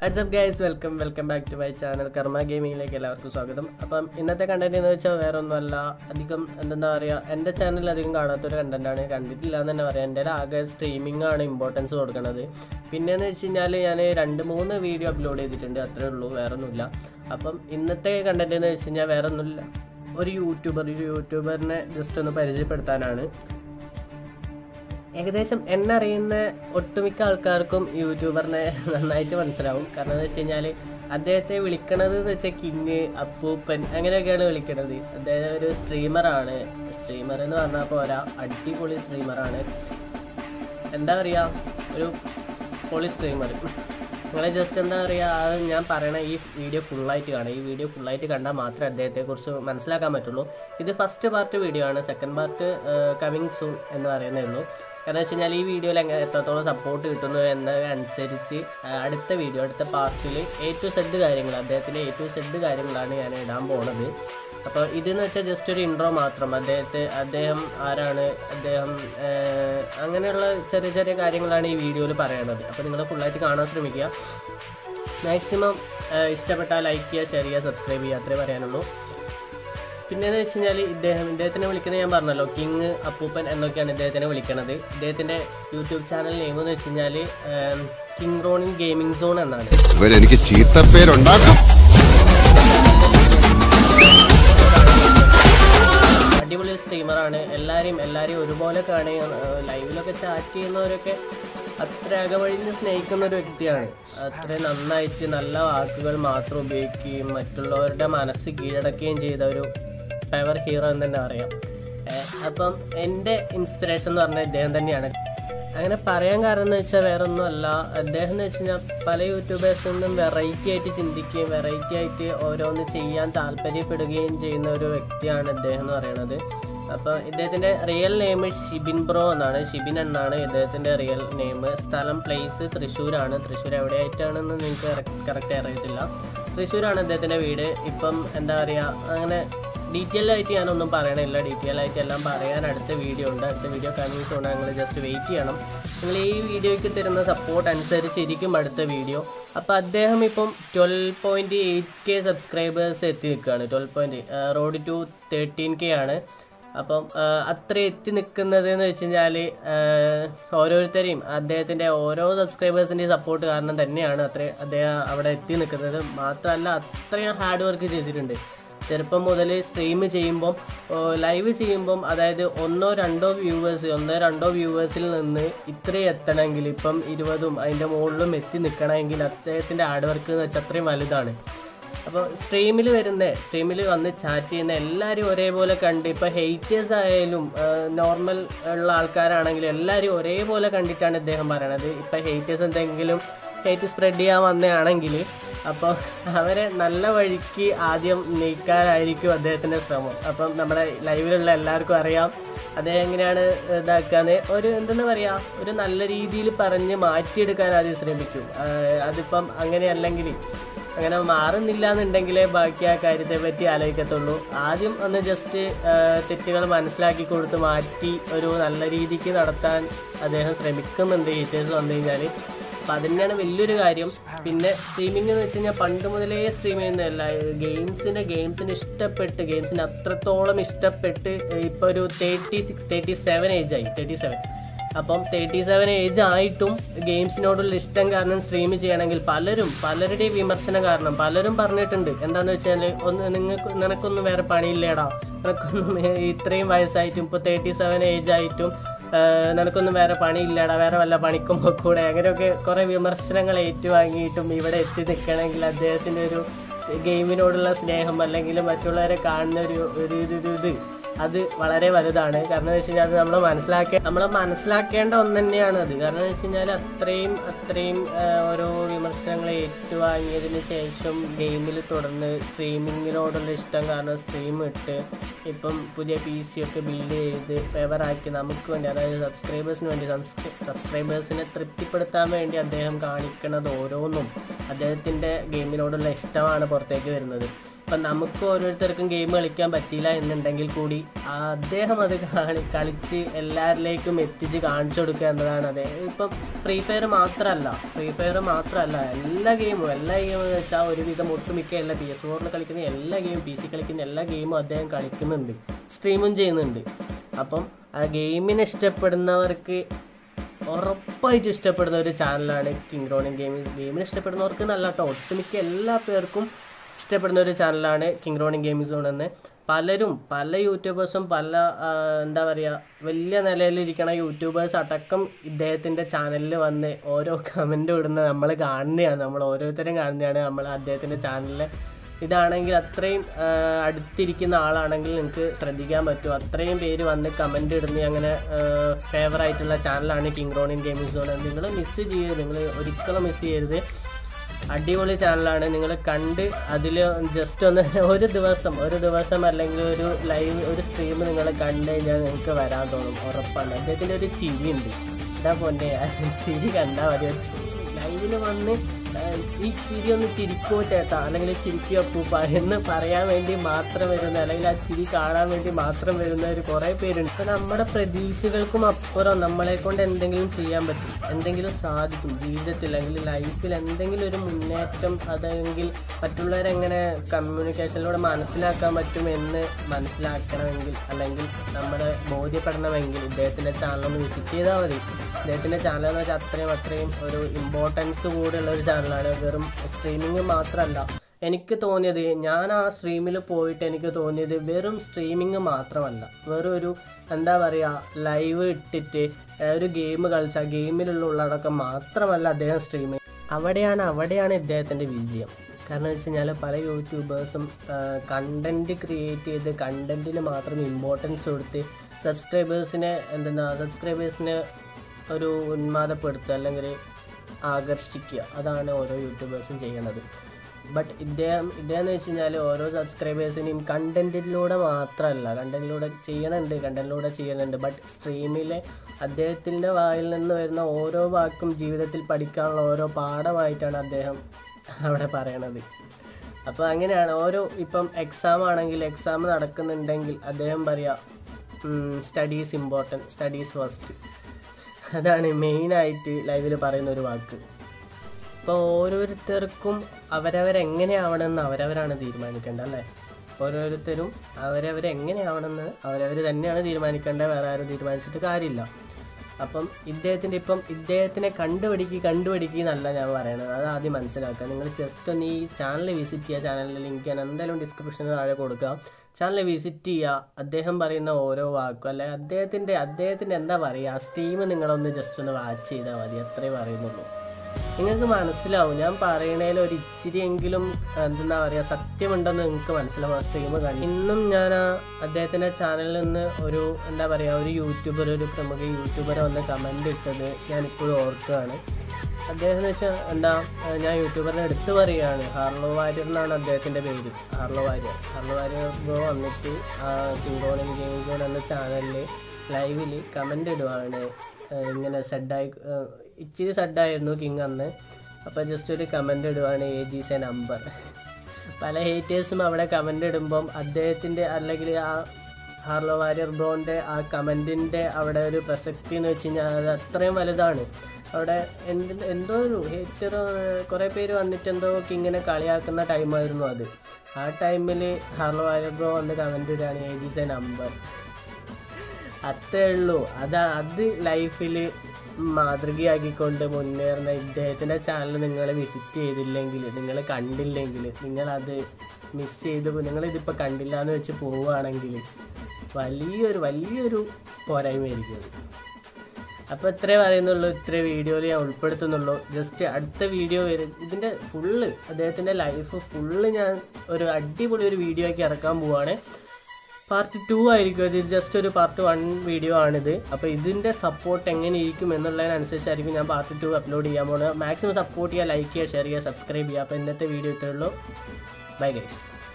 WhatsApp guys welcome welcome back to my channel Karma ഗെയിമിങ്ങിലേക്ക് എല്ലാവർക്കും സ്വാഗതം അപ്പം ഇന്നത്തെ കണ്ടന്റ് എന്ന് വെച്ചാൽ വേറെ ഒന്നുമല്ല അധികം എന്തെന്താ പറയുക എൻ്റെ ചാനലിൽ അധികം കാണാത്തൊരു കണ്ടന്റാണ് കണ്ടിട്ടില്ല എന്ന് തന്നെ പറയാം എൻ്റെ ആകെ സ്ട്രീമിംഗ് ആണ് ഇമ്പോർട്ടൻസ് കൊടുക്കുന്നത് പിന്നെയെന്ന് വെച്ച് കഴിഞ്ഞാൽ ഞാൻ രണ്ട് മൂന്ന് വീഡിയോ അപ്ലോഡ് ചെയ്തിട്ടുണ്ട് അത്രേ ഉള്ളൂ വേറെ ഒന്നുമില്ല അപ്പം ഇന്നത്തെ കണ്ടന്റ് എന്ന് വെച്ച് കഴിഞ്ഞാൽ വേറെ ഒന്നുമില്ല ഒരു യൂട്യൂബർ ഒരു യൂട്യൂബറിനെ ജസ്റ്റ് ഒന്ന് പരിചയപ്പെടുത്താനാണ് ഏകദേശം എന്നെ അറിയുന്ന ഒട്ടുമിക്ക ആൾക്കാർക്കും യൂട്യൂബറിനെ നന്നായിട്ട് മനസ്സിലാവും കാരണം എന്ന് വെച്ച് കഴിഞ്ഞാൽ അദ്ദേഹത്തെ വിളിക്കണത് എന്ന് വെച്ചാൽ കിങ് അപ്പൂപ്പൻ അങ്ങനെയൊക്കെയാണ് വിളിക്കണത് അദ്ദേഹം ഒരു സ്ട്രീമറാണ് സ്ട്രീമർ എന്ന് പറഞ്ഞാൽ പോരാ അടിപൊളി സ്ട്രീമറാണ് എന്താ പറയുക ഒരു പൊളി സ്ട്രീമർ നിങ്ങളെ ജസ്റ്റ് എന്താ പറയുക അത് ഞാൻ പറയണ ഈ വീഡിയോ ഫുള്ളായിട്ട് കാണുക ഈ വീഡിയോ ഫുള്ളായിട്ട് കണ്ടാൽ മാത്രമേ അദ്ദേഹത്തെക്കുറിച്ച് മനസ്സിലാക്കാൻ പറ്റുള്ളൂ ഇത് ഫസ്റ്റ് പാർട്ട് വീഡിയോ ആണ് സെക്കൻഡ് പാർട്ട് കമ്മിങ് സൂൺ എന്ന് പറയുന്നേ ഉള്ളൂ കാരണം വെച്ച് കഴിഞ്ഞാൽ ഈ വീഡിയോയിൽ എങ്ങനെ എത്രത്തോളം സപ്പോർട്ട് കിട്ടുന്നു എന്നതനുസരിച്ച് ആ, അടുത്ത വീഡിയോ അടുത്ത പാർട്ടിൽ എ ടു സെഡ് കാര്യങ്ങൾ അദ്ദേഹത്തിൻ്റെ എ ടു സെഡ് കാര്യങ്ങളാണ് ഞാൻ ഇടാൻ പോണത് അപ്പോൾ ഇതെന്ന് വെച്ചാൽ ജസ്റ്റ് ഒരു ഇൻട്രോ മാത്രം അദ്ദേഹത്തെ അദ്ദേഹം ആരാണ് അദ്ദേഹം ഏർ, അങ്ങനെയുള്ള ചെറിയ ചെറിയ കാര്യങ്ങളാണ് ഈ വീഡിയോയിൽ പറയണത് അപ്പോൾ നിങ്ങൾ ഫുള്ളായിട്ട് കാണാൻ ശ്രമിക്കുക മാക്സിമം ഇഷ്ടപ്പെട്ടാൽ ലൈക്ക് ചെയ്യുക ഷെയർ ചെയ്യുക സബ്സ്ക്രൈബ് ചെയ്യുക അത്രേ പറയാനുള്ളൂ പിന്നെന്ന് വെച്ച് കഴിഞ്ഞാൽ ഇദ്ദേഹം ഇദ്ദേഹത്തിനെ വിളിക്കുന്നത് ഞാൻ പറഞ്ഞല്ലോ കിങ് അപ്പൂപ്പൻ എന്നൊക്കെയാണ് ഇദ്ദേഹത്തിനെ വിളിക്കുന്നത് ഇദ്ദേഹത്തിൻ്റെ യൂട്യൂബ് ചാനൽ നെയിം എന്ന് വെച്ച് കഴിഞ്ഞാൽ കിങ് റോണിൻ ഗെയിമിംഗ് സോൺ എന്നാണ് ഇവരെനിക്ക് ചീത്തപ്പേരുണ്ടാക്കും അടിപൊളി സ്ട്രീമറാണ് എല്ലാവരെയും എല്ലാവരെയും ഒരുപോലെ കാണുക ലൈവിലൊക്കെ ചാറ്റ് ചെയ്യുന്നവരൊക്കെ അത്ര അകവഴിഞ്ഞ് സ്നേഹിക്കുന്ന ഒരു വ്യക്തിയാണ് അത്ര നന്നായിട്ട് നല്ല വാക്കുകൾ മാത്രം ഉപയോഗിക്കുകയും മറ്റുള്ളവരുടെ മനസ്സ് കീഴടക്കുകയും ചെയ്ത ഒരു പവർ ഹീറോ എന്ന് തന്നെ പറയാം ഏഹ് അപ്പം എൻ്റെ ഇൻസ്പിറേഷൻ എന്ന് പറഞ്ഞാൽ ഇദ്ദേഹം തന്നെയാണ് അങ്ങനെ പറയാൻ കാരണം എന്ന് വെച്ചാൽ വേറെ ഒന്നുമല്ല അദ്ദേഹം എന്ന് വെച്ച് കഴിഞ്ഞാൽ പല യൂട്യൂബേഴ്സിൽ നിന്നും വെറൈറ്റി ആയിട്ട് ചിന്തിക്കുകയും വെറൈറ്റി ആയിട്ട് ഓരോന്ന് ചെയ്യാൻ താല്പര്യപ്പെടുകയും ചെയ്യുന്ന ഒരു വ്യക്തിയാണ് ഇദ്ദേഹം എന്ന് പറയുന്നത് അപ്പോൾ ഇദ്ദേഹത്തിൻ്റെ റിയൽ നെയിം ഷിബിൻ ബ്രോ എന്നാണ് ഷിബിൻ എന്നാണ് ഇദ്ദേഹത്തിൻ്റെ റിയൽ നെയിം സ്ഥലം പ്ലേസ് തൃശ്ശൂരാണ് തൃശ്ശൂർ എവിടെയായിട്ടാണെന്ന് നിങ്ങൾക്ക് കറക്റ്റ് അറിയത്തില്ല തൃശ്ശൂരാണ് ഇദ്ദേഹത്തിൻ്റെ വീട് ഇപ്പം എന്താ പറയുക അങ്ങനെ ഡീറ്റെയിൽ ആയിട്ട് ഞാനൊന്നും പറയണില്ല ഡീറ്റെയിൽ ആയിട്ട് എല്ലാം പറയാൻ അടുത്ത വീഡിയോ ഉണ്ട് അടുത്ത വീഡിയോ കമ്മിങ് സോൺ നിങ്ങൾ ജസ്റ്റ് വെയിറ്റ് ചെയ്യണം നിങ്ങൾ ഈ വീഡിയോയ്ക്ക് തരുന്ന സപ്പോർട്ട് അനുസരിച്ചിരിക്കും അടുത്ത വീഡിയോ അപ്പോൾ അദ്ദേഹം ഇപ്പം twelve point eight K subscribers എത്തി നിൽക്കുകയാണ് twelve point road to thirteen K ആണ് അപ്പം ആ, അത്ര എത്തി നിൽക്കുന്നത് എന്ന് വെച്ച് കഴിഞ്ഞാൽ ഓരോരുത്തരെയും അദ്ദേഹത്തിൻ്റെ ഓരോ സബ്സ്ക്രൈബേഴ്സിൻ്റെയും സപ്പോർട്ട് കാരണം തന്നെയാണ് അത്ര അദ്ദേഹം അവിടെ എത്തി നിൽക്കുന്നത് മാത്രമല്ല അത്രയും ഹാർഡ് വർക്ക് ചെയ്തിട്ടുണ്ട് ചെറുപ്പം മുതൽ സ്ട്രീം ചെയ്യുമ്പം ലൈവ് ചെയ്യുമ്പം അതായത് ഒന്നോ രണ്ടോ വ്യൂവേഴ്സ് ഒന്നോ രണ്ടോ വ്യൂവേഴ്സിൽ നിന്ന് ഇത്രയും എത്തണമെങ്കിൽ ഇപ്പം ഇരുപതും അതിൻ്റെ മുകളിലും എത്തി നിൽക്കണമെങ്കിൽ അദ്ദേഹത്തിൻ്റെ ഹാർഡ് വർക്ക് എന്ന് വെച്ചാൽ അത്രയും വലുതാണ് അപ്പോൾ സ്ട്രീമിൽ വരുന്ന സ്ട്രീമിൽ വന്ന് ചാറ്റ് ചെയ്യുന്ന എല്ലാവരും ഒരേപോലെ കണ്ട് ഇപ്പോൾ ഹെയ്റ്റേഴ്സ് ആയാലും നോർമൽ ഉള്ള ആൾക്കാരാണെങ്കിലും എല്ലാവരും ഒരേപോലെ കണ്ടിട്ടാണ് ഇദ്ദേഹം പറയണത് ഇപ്പോൾ ഹെയ്റ്റേഴ്സ് എന്തെങ്കിലും ഹെയ്റ്റ് സ്പ്രെഡ് ചെയ്യാൻ വന്നതാണെങ്കിൽ അപ്പോൾ അവരെ നല്ല വഴിക്ക് ആദ്യം നീക്കാനായിരിക്കും അദ്ദേഹത്തിൻ്റെ ശ്രമം അപ്പം നമ്മുടെ ലൈവിലുള്ള എല്ലാവർക്കും അറിയാം അദ്ദേഹം എങ്ങനെയാണ് ഇതാക്കാന്ന് ഒരു എന്തെന്ന് പറയുക ഒരു നല്ല രീതിയിൽ പറഞ്ഞ് മാറ്റിയെടുക്കാൻ ആദ്യം ശ്രമിക്കും ആ, അതിപ്പം അങ്ങനെയല്ലെങ്കിൽ അങ്ങനെ മാറുന്നില്ല എന്നുണ്ടെങ്കിലേ ബാക്കി ആ കാര്യത്തെ പറ്റി ആലോചിക്കത്തുള്ളൂ ആദ്യം ഒന്ന് ജസ്റ്റ് തെറ്റുകൾ മനസ്സിലാക്കി കൊടുത്ത് മാറ്റി ഒരു നല്ല രീതിക്ക് നടത്താൻ അദ്ദേഹം ശ്രമിക്കുന്നുണ്ട് ഹീറ്റേഴ്സ് വന്നു കഴിഞ്ഞാൽ അപ്പം അത് തന്നെയാണ് വലിയൊരു കാര്യം പിന്നെ സ്ട്രീമിംഗ് എന്ന് വെച്ച് കഴിഞ്ഞാൽ പണ്ട് മുതലേ സ്ട്രീം ചെയ്യുന്നതല്ല ഗെയിംസിനെ ഗെയിംസിന് ഇഷ്ടപ്പെട്ട് ഗെയിംസിന് അത്രത്തോളം ഇഷ്ടപ്പെട്ട് ഇപ്പോൾ ഒരു thirty six thirty seven age ആയി തേർട്ടി സെവൻ അപ്പം തേർട്ടി സെവൻ ഏജ് ആയിട്ടും ഗെയിംസിനോടുള്ള ഇഷ്ടം കാരണം സ്ട്രീം ചെയ്യണമെങ്കിൽ പലരും പലരുടെയും വിമർശനം കാരണം പലരും പറഞ്ഞിട്ടുണ്ട് എന്താന്ന് വെച്ചാൽ ഒന്ന് നിങ്ങൾക്ക് നിനക്കൊന്നും വേറെ പണിയില്ലേടാ നിനക്കൊന്നും ഇത്രയും വയസ്സായിട്ടും ഇപ്പോൾ തേർട്ടി സെവൻ ഏജ് ആയിട്ടും ആഹ് നിനക്കൊന്നും വേറെ പണിയില്ലടാ വേറെ വല്ല പണിക്കും കൂടെ അങ്ങനെയൊക്കെ കുറേ വിമർശനങ്ങൾ ഏറ്റുവാങ്ങിയിട്ടും ഇവിടെ എത്തി നിൽക്കണമെങ്കിൽ അദ്ദേഹത്തിൻ്റെ ഒരു ഗെയിമിനോടുള്ള സ്നേഹം അല്ലെങ്കിൽ മറ്റുള്ളവരെ കാണുന്ന ഒരു ഒരു ഒരു ഒരു ഇത് അത് വളരെ വലുതാണ് കാരണം എന്ന് വെച്ച് കഴിഞ്ഞാൽ അത് നമ്മൾ മനസ്സിലാക്കേ നമ്മൾ മനസ്സിലാക്കേണ്ട ഒന്ന് തന്നെയാണ് അത് കാരണം എന്ന് വെച്ച് കഴിഞ്ഞാൽ അത്രയും അത്രയും ആ, ഓരോ വിമർശനങ്ങൾ ഏറ്റുവാങ്ങിയതിന് ശേഷം ഗെയിമിൽ തുടർന്ന് സ്ട്രീമിങ്ങിനോടുള്ള ഇഷ്ടം കാരണം സ്ട്രീം ഇട്ട് ഇപ്പം പുതിയ പി സി ഒക്കെ ബിൽഡ് ചെയ്ത് പേപ്പറാക്കി നമുക്ക് വേണ്ടി അതായത് സബ്സ്ക്രൈബേഴ്സിന് വേണ്ടി സബ്സ്ക്രൈബേഴ്സിനെ തൃപ്തിപ്പെടുത്താൻ വേണ്ടി അദ്ദേഹം കാണിക്കുന്നത് ഓരോന്നും അദ്ദേഹത്തിൻ്റെ ഗെയിമിനോടുള്ള ഇഷ്ടമാണ് പുറത്തേക്ക് വരുന്നത് ഇപ്പം നമുക്ക് ഓരോരുത്തർക്കും ഗെയിം കളിക്കാൻ പറ്റിയില്ല എന്നുണ്ടെങ്കിൽ കൂടി അദ്ദേഹം അത് കാണി കളിച്ച് എല്ലാവരിലേക്കും എത്തിച്ച് കാണിച്ചു കൊടുക്കുക എന്നതാണ് അതെ ഇപ്പം ഫ്രീ ഫയർ മാത്രമല്ല ഫ്രീ ഫയർ മാത്രമല്ല എല്ലാ ഗെയിമും എല്ലാ ഗെയിമും എന്ന് വെച്ചാൽ ഒരുവിധം ഒട്ടുമിക്ക എല്ലാ പി എസ് ഫോറിൽ കളിക്കുന്ന എല്ലാ ഗെയിം പി സി കളിക്കുന്ന എല്ലാ ഗെയിമും അദ്ദേഹം കളിക്കുന്നുണ്ട് സ്ട്രീമും ചെയ്യുന്നുണ്ട് അപ്പം ആ ഗെയിമിനെ ഇഷ്ടപ്പെടുന്നവർക്ക് ഉറപ്പായിട്ട് ഇഷ്ടപ്പെടുന്ന ഒരു ചാനലാണ് കിങ് റോണിൻ ഗെയിമിംഗ് ഗെയിമിന് ഇഷ്ടപ്പെടുന്നവർക്ക് നല്ല കേട്ടോ ഒട്ടുമിക്ക എല്ലാ പേർക്കും ഇഷ്ടപ്പെടുന്ന ഒരു ചാനലാണ് കിങ് റോണിൻ ഗെയിമിംഗ് സോൺ എന്ന് പലരും പല യൂട്യൂബേഴ്സും പല ആ, എന്താ പറയുക വലിയ നിലയിലിരിക്കണ യൂട്യൂബേഴ്സ് അടക്കം ഇദ്ദേഹത്തിൻ്റെ ചാനലിൽ വന്ന് ഓരോ കമൻറ്റ് ഇടുന്ന നമ്മൾ കാണുന്നതാണ് നമ്മൾ ഓരോരുത്തരും കാണുന്നതാണ് നമ്മൾ അദ്ദേഹത്തിൻ്റെ ചാനലിൽ ഇതാണെങ്കിൽ അത്രയും ആ, അടുത്തിരിക്കുന്ന ആളാണെങ്കിൽ നിങ്ങൾക്ക് ശ്രദ്ധിക്കാൻ പറ്റും അത്രയും പേര് വന്ന് കമൻ്റ് ഇടുന്ന അങ്ങനെ ഫേവർ ആയിട്ടുള്ള ചാനലാണ് കിങ് റോണിൻ ഗെയിമിംഗ് സോൺ നിങ്ങൾ മിസ് ചെയ്യരുത് നിങ്ങൾ ഒരിക്കലും മിസ് ചെയ്യരുത് അടിപൊളി ചാനലാണ് നിങ്ങൾ കണ്ട് അതിൽ ജസ്റ്റ് ഒന്ന് ഒരു ദിവസം ഒരു ദിവസം അല്ലെങ്കിൽ ഒരു ലൈവ് ഒരു സ്ട്രീം നിങ്ങൾ കണ്ടു കഴിഞ്ഞാൽ നിങ്ങൾക്ക് വരാൻ തോന്നും ഉറപ്പാണ് അദ്ദേഹത്തിൻ്റെ ഒരു ചിരിയുണ്ട് എന്താ പൊന്നെ ആ ചിരി കണ്ടാൽ മതി ലൈവിൽ വന്ന് ആ, ഈ ചിരി ഒന്ന് ചിരിക്കോ ചേട്ടാ അല്ലെങ്കിൽ ചിരിക്കോ അപ്പൂപ്പ എന്ന് പറയാൻ വേണ്ടി മാത്രം വരുന്ന അല്ലെങ്കിൽ ആ ചിരി കാണാൻ വേണ്ടി മാത്രം വരുന്ന ഒരു കുറേ പേരുണ്ട് ഇപ്പം നമ്മുടെ പ്രതീക്ഷകൾക്കും അപ്പുറം നമ്മളെ കൊണ്ട് എന്തെങ്കിലും ചെയ്യാൻ പറ്റും എന്തെങ്കിലും സാധിക്കും ജീവിതത്തിൽ അല്ലെങ്കിൽ ലൈഫിൽ എന്തെങ്കിലും ഒരു മുന്നേറ്റം അതെങ്കിൽ മറ്റുള്ളവരെങ്ങനെ കമ്മ്യൂണിക്കേഷനിലൂടെ മനസ്സിലാക്കാൻ പറ്റും എന്ന് മനസ്സിലാക്കണമെങ്കിൽ അല്ലെങ്കിൽ നമ്മുടെ ബോധ്യപ്പെടണമെങ്കിൽ ഇദ്ദേഹത്തിൻ്റെ ചാനലൊന്ന് വിസിറ്റ് ചെയ്താൽ മതി ഇദ്ദേഹത്തിൻ്റെ ചാനൽ എന്ന് വെച്ചാൽ അത്രയും അത്രയും ഒരു ഇമ്പോർട്ടൻസ് കൂടിയുള്ള ഒരു ചാനലാണ് വെറും സ്ട്രീമിങ് മാത്രമല്ല എനിക്ക് തോന്നിയത് ഞാൻ ആ സ്ട്രീമിൽ പോയിട്ട് എനിക്ക് തോന്നിയത് വെറും സ്ട്രീമിങ് മാത്രമല്ല വെറും ഒരു എന്താ പറയുക ലൈവ് ഇട്ടിട്ട് ഏഹ്, ഒരു ഗെയിം കളിച്ച ഗെയിമിലുള്ള ഉള്ളടക്കം മാത്രമല്ല അദ്ദേഹം സ്ട്രീം അവിടെയാണ് അവിടെയാണ് ഇദ്ദേഹത്തിൻ്റെ വിജയം കാരണം വെച്ച് കഴിഞ്ഞാൽ പല യൂട്യൂബേഴ്സും കണ്ടൻറ്റ് ക്രിയേറ്റ് ചെയ്ത് കണ്ടൻറ്റിന് മാത്രം ഇമ്പോർട്ടൻസ് കൊടുത്ത് സബ്സ്ക്രൈബേഴ്സിനെ എന്തെന്നാ സബ്സ്ക്രൈബേഴ്സിനെ ഒരു ഉന്മാദപ്പെടുത്തുക അല്ലെങ്കിൽ ആകർഷിക്കുക അതാണ് ഓരോ യൂട്യൂബേഴ്സും ചെയ്യണത് ബട്ട് ഇദ്ദേഹം ഇദ്ദേഹം എന്ന് വെച്ച് കഴിഞ്ഞാൽ ഓരോ സബ്സ്ക്രൈബേഴ്സിനെയും കണ്ടൻറ്റിലൂടെ മാത്രമല്ല കണ്ടൻറ്റിലൂടെ ചെയ്യണുണ്ട് കണ്ടൻറ്റിലൂടെ ചെയ്യണുണ്ട് ബട്ട് സ്ട്രീമിലെ അദ്ദേഹത്തിൻ്റെ വായിൽ നിന്ന് വരുന്ന ഓരോ വാക്കും ജീവിതത്തിൽ പഠിക്കാനുള്ള ഓരോ പാഠമായിട്ടാണ് അദ്ദേഹം അവിടെ പറയണത് അപ്പോൾ അങ്ങനെയാണ് ഓരോ ഇപ്പം എക്സാം ആണെങ്കിൽ എക്സാം നടക്കുന്നുണ്ടെങ്കിൽ അദ്ദേഹം പറയാ സ്റ്റഡീസ് ഇമ്പോർട്ടൻറ്റ് സ്റ്റഡീസ് ഫസ്റ്റ് അതാണ് മെയിനായിട്ട് ലൈവിൽ പറയുന്ന ഒരു വാക്ക് ഇപ്പോൾ ഓരോരുത്തർക്കും അവരവരെങ്ങനെയാവണമെന്ന് അവരവരാണ് തീരുമാനിക്കേണ്ടത് അല്ലേ ഓരോരുത്തരും അവരവരെങ്ങനെയാവണമെന്ന് അവരവർ തന്നെയാണ് തീരുമാനിക്കേണ്ടത് വേറെ ആരും തീരുമാനിച്ചിട്ട് കാര്യമില്ല അപ്പം ഇദ്ദേഹത്തിൻ്റെ ഇപ്പം ഇദ്ദേഹത്തിനെ കണ്ടുപിടിക്കുക കണ്ടുപിടിക്കുക എന്നല്ല ഞാൻ പറയണത് അത് ആദ്യം മനസ്സിലാക്കുക നിങ്ങൾ ജസ്റ്റ് ഒന്ന് ഈ ചാനൽ വിസിറ്റ് ചെയ്യുക ചാനലിൽ ലിങ്ക് ഞാൻ എന്തായാലും ഡിസ്ക്രിപ്ഷനിൽ താഴെ കൊടുക്കുക ചാനൽ വിസിറ്റ് ചെയ്യുക അദ്ദേഹം പറയുന്ന ഓരോ വാക്കും അല്ലെ അദ്ദേഹത്തിൻ്റെ അദ്ദേഹത്തിൻ്റെ എന്താ പറയുക ആ സ്റ്റീം നിങ്ങളൊന്ന് ജസ്റ്റ് ഒന്ന് വാച്ച് ചെയ്താൽ മതി അത്രേ പറയുന്നുള്ളൂ നിങ്ങൾക്ക് മനസ്സിലാവും ഞാൻ പറയണതിൽ ഒരു ഇച്ചിരിയെങ്കിലും എന്താ പറയുക സത്യമുണ്ടെന്ന് നിങ്ങൾക്ക് മനസ്സിലാവും ആ സ്ട്രീം കണ്ടു ഇന്നും ഞാൻ ആ അദ്ദേഹത്തിൻ്റെ ചാനലിൽ നിന്ന് ഒരു എന്താ പറയുക ഒരു യൂട്യൂബർ ഒരു പ്രമുഖ യൂട്യൂബർ വന്ന് കമൻ്റ് ഇട്ടത് ഞാൻ ഇപ്പോഴും ഓർക്കുകയാണ് അദ്ദേഹം എന്ന് വെച്ചാൽ എന്താ ഏഹ് ഞാൻ യൂട്യൂബറിനെ എടുത്തു പറയുകയാണ് ഹാർലോ വാര്യർ എന്നാണ് അദ്ദേഹത്തിൻ്റെ പേര് Harlow Warrior Harlow Warrior bro വന്നിട്ട് ആ കിങ്കോണിൻ ഗെയിം സോൺ എന്ന ചാനലിൽ ലൈവിൽ കമൻ്റ് ഇടുവാണ് ഏഹ് ഇങ്ങനെ സെഡായി ഇച്ചിരി സെഡായിരുന്നു കിങ് അന്ന് അപ്പോൾ ജസ്റ്റ് ഒരു കമൻ്റ് ഇടുവാണ് എ ജി സെ നമ്പർ പല ഹേറ്റേഴ്സും അവിടെ കമൻ്റ് ഇടുമ്പം അദ്ദേഹത്തിൻ്റെ അല്ലെങ്കിൽ ആ ഹാർലോ വാര്യർ ബ്രോൻ്റെ ആ കമൻറ്റിൻ്റെ അവിടെ ഒരു പ്രസക്തി എന്ന് വെച്ച് കഴിഞ്ഞാൽ അത് അത്രയും വലുതാണ് അവിടെ എന്ത് എന്തോ ഒരു ഹേറ്റർ കുറേ പേര് വന്നിട്ട് എന്തോ കിങ്ങിനെ കളിയാക്കുന്ന ടൈമായിരുന്നു അത് ആ ടൈമിൽ ഹാർലോ വാര്യർ ബ്രോ വന്ന് കമൻ്റ് ഇടുകയാണ് എ ജി സെ നമ്പർ അത്രേ ഉള്ളൂ അതാ അത് ലൈഫിൽ മാതൃകയാക്കിക്കൊണ്ട് മുന്നേറുന്ന ഇദ്ദേഹത്തിൻ്റെ ചാനൽ നിങ്ങൾ വിസിറ്റ് ചെയ്തില്ലെങ്കിൽ നിങ്ങൾ കണ്ടില്ലെങ്കിൽ നിങ്ങളത് മിസ് ചെയ്ത് നിങ്ങളിതിപ്പോൾ കണ്ടില്ല എന്ന് വെച്ച് പോവുകയാണെങ്കിൽ വലിയൊരു വലിയൊരു പോരായ്മയായിരിക്കും അത് അപ്പോൾ ഇത്രേ പറയുന്നുള്ളൂ ഇത്രേ വീഡിയോയിൽ ഞാൻ ഉൾപ്പെടുത്തുന്നുള്ളൂ ജസ്റ്റ് അടുത്ത വീഡിയോ വരും ഇതിൻ്റെ ഫുള്ള് അദ്ദേഹത്തിൻ്റെ ലൈഫ് ഫുള്ള് ഞാൻ ഒരു അടിപൊളി ഒരു വീഡിയോ ആക്കി ഇറക്കാൻ പോവുകയാണ് പാർട്ട് ടു ആയിരിക്കും ഇത് ജസ്റ്റ് ഒരു പാർട്ട് വൺ വീഡിയോ ആണിത് അപ്പോൾ ഇതിൻ്റെ സപ്പോർട്ട് എങ്ങനെ ഇരിക്കും എന്നുള്ളതിനനുസരിച്ചായിരിക്കും ഞാൻ പാർട്ട് ടു അപ്ലോഡ് ചെയ്യാൻ പോകുന്നത് മാക്സിമം സപ്പോർട്ട് ചെയ്യുക ലൈക്ക് ചെയ്യുക ഷെയർ ചെയ്യുക സബ്സ്ക്രൈബ് ചെയ്യുക അപ്പോൾ ഇന്നത്തെ വീഡിയോ ഇത്രയേ ഉള്ളൂ ബൈ ഗൈസ്